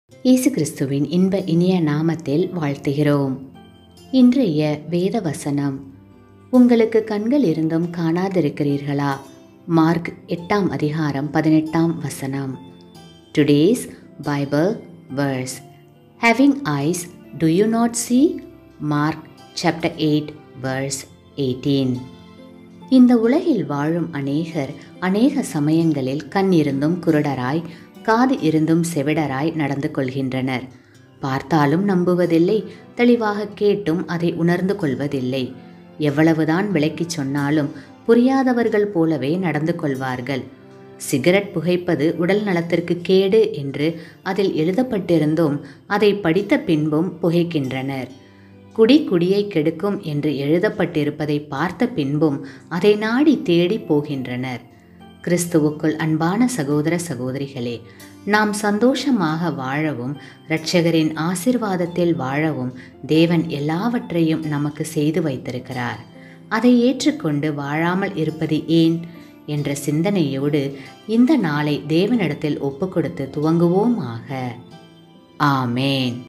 இயேசு கிறிஸ்துவின் இன்ப இனிய நாமத்தில் வாழ்த்துகிறோம் இன்றைய வேத வசனம் உங்களுக்கு கண்கள் இருந்தும் காணாதிருக்கிறீர்களா மார்க் எட்டாம் அதிகாரம் பதினெட்டாம் வசனம் today's Bible verse having eyes do you not see Mark chapter eight verse eighteen இந்த உலகில் வாழும் அநேகர் அநேக சமயங்களில் கண் இருந்தும் குருடராய் காது இருந்தும் செவிடராய் நடந்து கொள்கின்றனர் பார்த்தாலும் நம்புவதில்லை தெளிவாக கேட்டும் அதை உணர்ந்து கொள்வதில்லை எவ்வளவுதான் விளக்கிச் சொன்னாலும் புரியாதவர்கள் போலவே நடந்து கொள்வார்கள் சிகரெட் புகைப்பது உடல் நலத்திற்கு கேடு என்று அதில் எழுதப்பட்டிருந்தும் அதை படித்த பின்பும் புகைக்கின்றனர் குடி குடியை கெடுக்கும் என்று எழுதப்பட்டிருப்பதை பார்த்த பின்பும் அதை நாடி தேடி போகின்றனர் கிறிஸ்துவுக்குள் அன்பான சகோதர சகோதரிகளே நாம் சந்தோஷமாக வாழவும் இரட்சகரின் ஆசிர்வாதத்தில் வாழவும் தேவன் எல்லாவற்றையும் நமக்கு செய்து வைத்திருக்கிறார் அதை ஏற்றுக்கொண்டு வாழாமல் இருப்பது ஏன் என்ற சிந்தனையோடு இந்த நாளை தேவனிடத்தில் ஒப்புக்கொடுத்து துவங்குவோமாக ஆமேன்